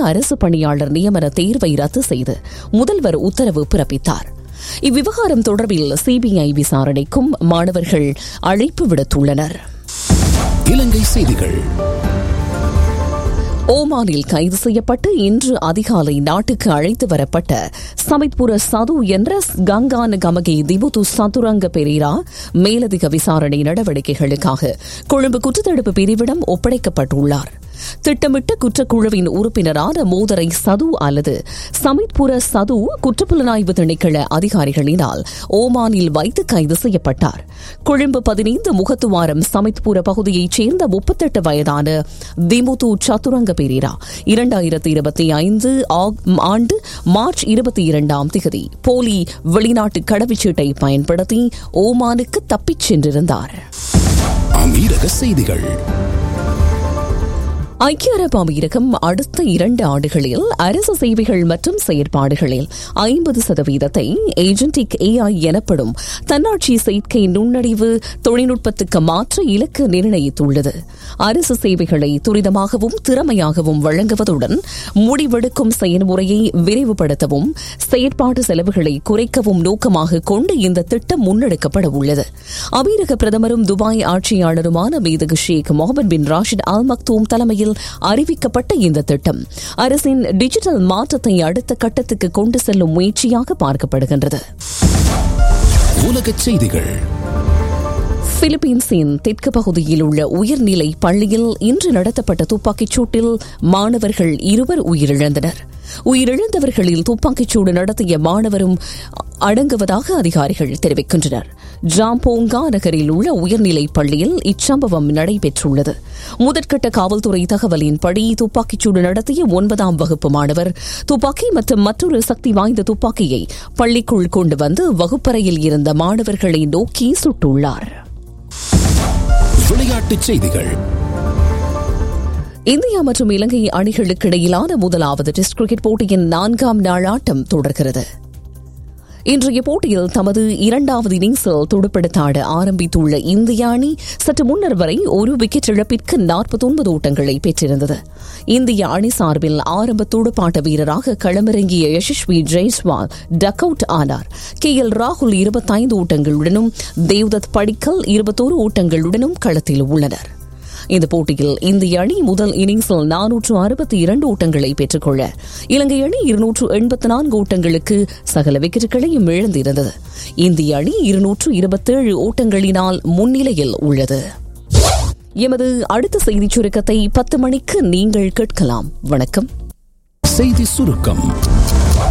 அரசு பணியாளர் நியமன தேர்வை ரத்து செய்து முதல்வர் உத்தரவு பிறப்பித்தார் இவ்விவகாரம் தொடர்பில் சிபிஐ விசாரணைக்கும் மாணவர்கள் அழைப்பு விடுத்துள்ளனர் இலங்கை செய்திகள் ஓமானில் கைது செய்யப்பட்டு இன்று அதிகாலை நாட்டுக்கு அழைத்து வரப்பட்ட சமித்புர சது என்ற கங்கான கமகி திபுத்து சதுரங்க பெரீரா மேலதிக விசாரணை நடவடிக்கைகளுக்காக கொழும்பு குற்றத்தடுப்பு பிரிவிடம் ஒப்படைக்கப்பட்டுள்ளார் திட்டமிட்ட குற்றக்குழுவின் உறுப்பினரான மோதரை சது அல்லது சமித்புர சது குற்றப்புலனாய்வு திணைக்கள அதிகாரிகளினால் ஓமானில் வைத்து கைது செய்யப்பட்டார் கொழும்பு பதினைந்து முகத்துவாரம் சமித்புர பகுதியைச் சேர்ந்த முப்பத்தெட்டு வயதான திமுது சதுரங்க பெரீரா இரண்டாயிரத்தி இருபத்தி ஐந்து ஆண்டு மார்ச் இருபத்தி இரண்டாம் திகதி போலி வெளிநாட்டு கடவுச்சீட்டை பயன்படுத்தி ஓமானுக்கு தப்பிச் சென்றிருந்தார் அமீரக செய்திகள் ஐக்கிய அரபு அமீரகம் அடுத்த இரண்டு ஆண்டுகளில் அரசு சேவைகள் மற்றும் செயற்பாடுகளில் ஐம்பது சதவீதத்தை ஏஜென்டிக் ஏஐ எனப்படும் தன்னாட்சி செயற்கை நுண்ணறிவு தொழில்நுட்பத்துக்கு மாற்ற இலக்கு நிர்ணயித்துள்ளது அரசு சேவைகளை துரிதமாகவும் திறமையாகவும் வழங்குவதுடன் முடிவெடுக்கும் செயல்முறையை விரைவுபடுத்தவும் செயற்பாடு செலவுகளை குறைக்கவும் நோக்கமாக கொண்டு இந்த திட்டம் முன்னெடுக்கப்பட உள்ளது அமீரக பிரதமரும் துபாய் ஆட்சியாளருமான மேதகு ஷேக் முகமது பின் ராஷித் அல் மக்தூம் தலைமையில் அறிவிக்கப்பட்ட இந்த திட்டம் அரசின் டிஜிட்டல் மாற்றத்தை அடுத்த கட்டத்துக்கு கொண்டு செல்லும் முயற்சியாக பார்க்கப்படுகின்றது உலகச் செய்திகள் பிலிப்பீன்ஸின் தெற்கு பகுதியில் உள்ள உயர்நிலை பள்ளியில் இன்று நடத்தப்பட்ட துப்பாக்கிச் சூட்டில் மாணவர்கள் இருவர் உயிரிழந்தனர் உயிரிழந்தவர்களில் துப்பாக்கிச்சூடு நடத்திய மாணவரும் அடங்குவதாக அதிகாரிகள் தெரிவிக்கின்றனர் ஜாம்போங்கா நகரில் உள்ள உயர்நிலை பள்ளியில் இச்சம்பவம் நடைபெற்றுள்ளது முதற்கட்ட காவல்துறை தகவலின்படி துப்பாக்கிச்சூடு நடத்திய ஒன்பதாம் வகுப்பு மாணவர் துப்பாக்கி மற்றும் மற்றொரு சக்தி வாய்ந்த துப்பாக்கியை பள்ளிக்குள் கொண்டு வந்து வகுப்பறையில் இருந்த மாணவர்களை நோக்கி சுட்டுள்ளார் விளையாட்டுச் செய்திகள் இந்தியா மற்றும் இலங்கை அணிகளுக்கு இடையிலான முதலாவது டெஸ்ட் கிரிக்கெட் போட்டியின் நான்காம் நாள் ஆட்டம் தொடர்கிறது இன்றைய போட்டியில் தமது இரண்டாவது இன்னிங்ஸில் துடுப்படுத்தாட ஆரம்பித்துள்ள இந்திய அணி சற்று முன்னர் வரை ஒரு விக்கெட் இழப்பிற்கு நாற்பத்தொன்பது ஓட்டங்களை பெற்றிருந்தது இந்திய அணி சார்பில் ஆரம்ப துடுப்பாட்ட வீரராக களமிறங்கிய யசஸ்வி ஜெய்ஸ்வால் டக் அவுட் ஆனார் கே எல் ராகுல் இருபத்தைந்து ஓட்டங்களுடனும் தேவ்தத் படிக்கல் இருபத்தோரு ஓட்டங்களுடனும் களத்தில் உள்ளனர் இந்த போட்டியில் இந்திய அணி முதல் இன்னிங்ஸில் நானூற்று அறுபத்தி இரண்டு ஓட்டங்களை பெற்றுக்கொள்ள இலங்கை அணி இருநூற்று எண்பத்தி நான்கு ஓட்டங்களுக்கு சகல விக்கெட்டுகளையும் இழந்திருந்தது இந்திய அணி இருநூற்று இருபத்தேழு ஓட்டங்களினால் முன்னிலையில் உள்ளது எமது அடுத்த செய்திச் சுருக்கத்தை பத்து மணிக்கு நீங்கள் கேட்கலாம் வணக்கம் செய்தி சுருக்கம்